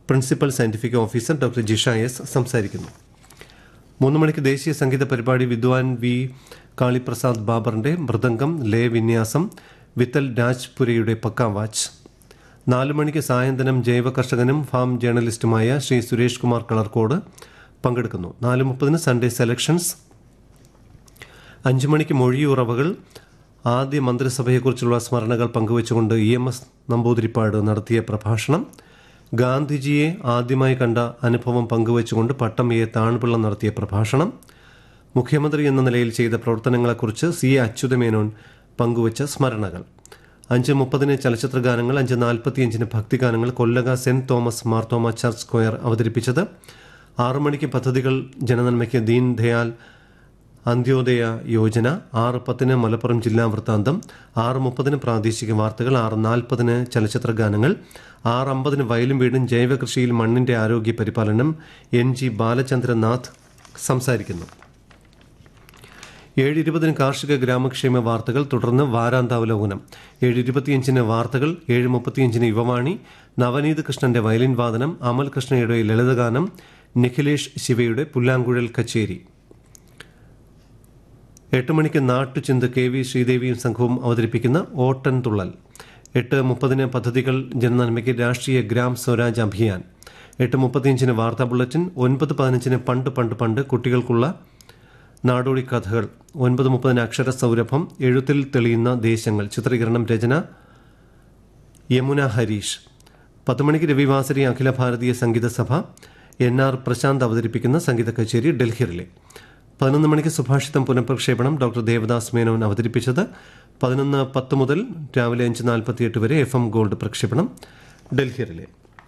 principal scientific officer doctor Jisha S സംസാരിക്കുന്നു മൂന്ന് മണിക്ക് ദേശീയ സംഗീത പരിപാടി വിദ്വാൻ വി കാളിപ്രസാദ് ബാബറിന്റെ മൃദംഗം ലയ വിന്യാസം വിത്തൽ രാജ്പുരയുടെ പക്ക വാച്ച് നാല് മണിക്ക് സായന്തനം ജൈവ കർഷകനും ഫാം ജേർണലിസ്റ്റുമായ ശ്രീ സുരേഷ് കുമാർ കളർക്കോട് പങ്കെടുക്കുന്നു നാല് മുപ്പതിന് സൺഡേ സെലക്ഷൻസ് അഞ്ചു മണിക്ക് മൊഴിയുറവകൾ ആദ്യ മന്ത്രിസഭയെക്കുറിച്ചുള്ള സ്മരണകൾ പങ്കുവച്ചുകൊണ്ട് ഇ എം എസ് നമ്പൂതിരിപ്പാട് നടത്തിയ പ്രഭാഷണം ഗാന്ധിജിയെ ആദ്യമായി കണ്ട അനുഭവം പങ്കുവച്ചുകൊണ്ട് പട്ടം എ താൺപിള്ള നടത്തിയ പ്രഭാഷണം മുഖ്യമന്ത്രി എന്ന നിലയിൽ ചെയ്ത പ്രവർത്തനങ്ങളെക്കുറിച്ച് സി എ അച്യുതമേനോൻ പങ്കുവച്ച സ്മരണകൾ അഞ്ച് മുപ്പതിന് ചലച്ചിത്ര ഗാനങ്ങൾ അഞ്ച് നാൽപ്പത്തിയഞ്ചിന് ഭക്തിഗാനങ്ങൾ കൊല്ലക Saint Thomas Marthoma church square അവതരിപ്പിച്ചത് ആറു മണിക്ക് പദ്ധതികൾ ജനനന്മയ്ക്ക് ദീൻ ദയാൽ അന്ത്യോദയ യോജന ആറ് പത്തിന് മലപ്പുറം ജില്ലാ വൃത്താന്തം ആറ് മുപ്പതിന് പ്രാദേശിക വാർത്തകൾ ആറ് നാൽപ്പതിന് ചലച്ചിത്ര ഗാനങ്ങൾ ആറ് അമ്പതിന് വയലും വീടും ജൈവ കൃഷിയിൽ മണ്ണിന്റെ ആരോഗ്യ പരിപാലനം എൻ ജി ബാലചന്ദ്രനാഥ് സംസാരിക്കുന്നു ഏഴ് ഇരുപതിന് കാർഷിക ഗ്രാമക്ഷേമ വാർത്തകൾ തുടർന്ന് വാരാന്താവലോകനം ഏഴ് ഇരുപത്തിയഞ്ചിന് വാർത്തകൾ ഏഴ് മുപ്പത്തിയഞ്ചിന് യുവവാണി നവനീത് കൃഷ്ണന്റെ വയലിൻ വാദനം അമൽ കൃഷ്ണയുടെ ലളിതഗാനം നിഖിലേഷ് ശിവയുടെ പുല്ലാങ്കുഴൽ കച്ചേരി എട്ട് മണിക്ക് നാട്ടുചിന്ത് കെ വി ശ്രീദേവിയും സംഘവും അവതരിപ്പിക്കുന്ന ഓട്ടൻ തുള്ളൽ എട്ട് മുപ്പതിന് പദ്ധതികൾ ജനനന്മയ്ക്ക് രാഷ്ട്രീയ ഗ്രാം സ്വരാജ് അഭിയാൻ എട്ട് മുപ്പത്തിയഞ്ചിന് വാർത്താ ബുള്ളറ്റിൻ ഒൻപത് പതിനഞ്ചിന് പണ്ട് പണ്ട് പണ്ട് കുട്ടികൾക്കുള്ള നാടോടി കഥകൾ ഒൻപത് മുപ്പതിന് അക്ഷര സൗരഭം എഴുത്തിൽ തെളിയുന്ന ദേശങ്ങൾ ചിത്രീകരണം രചന യമുന ഹരീഷ് പത്ത് മണിക്ക് രവിവാസരി അഖില ഭാരതീയ സംഗീത സഭ എൻ ആർ പ്രശാന്ത് അവതരിപ്പിക്കുന്ന സംഗീത കച്ചേരി ഡൽഹിയിലെ പതിനൊന്ന് മണിക്ക് സുഭാഷിതം പുനഃപ്രക്ഷേപണം ഡോക്ടർ ദേവദാസ് മേനോൻ അവതരിപ്പിച്ചത് പതിനൊന്ന് പത്ത് മുതൽ രാവിലെ അഞ്ച് നാൽപ്പത്തിയെട്ട് വരെ എഫ് എം ഗോൾഡ് പ്രക്ഷേപണം ഡൽഹിയിലെ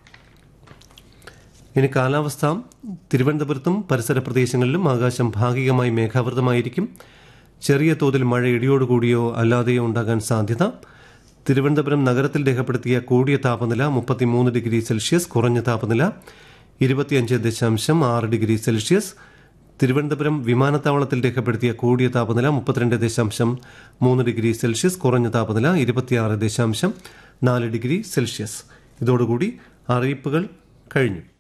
ഇനി കാലാവസ്ഥ തിരുവനന്തപുരത്തും പരിസര പ്രദേശങ്ങളിലും ആകാശം ഭാഗികമായി മേഘാവൃതമായിരിക്കും ചെറിയ തോതിൽ മഴ ഇടിയോടുകൂടിയോ അല്ലാതെയോ ഉണ്ടാകാൻ സാധ്യത തിരുവനന്തപുരം നഗരത്തിൽ രേഖപ്പെടുത്തിയ കൂടിയ താപനില മുപ്പത്തിമൂന്ന് ഡിഗ്രി സെൽഷ്യസ് കുറഞ്ഞ താപനില ഇരുപത്തിയഞ്ച് ദശാംശം ആറ് ഡിഗ്രി സെൽഷ്യസ് തിരുവനന്തപുരം വിമാനത്താവളത്തിൽ രേഖപ്പെടുത്തിയ കൂടിയ താപനില മുപ്പത്തിരണ്ട് ദശാംശം മൂന്ന് ഡിഗ്രി സെൽഷ്യസ് കുറഞ്ഞ താപനില ഇരുപത്തിയാറ് ദശാംശം നാല് ഡിഗ്രി സെൽഷ്യസ് ഇതോടുകൂടി അറിയിപ്പുകൾ കഴിഞ്ഞു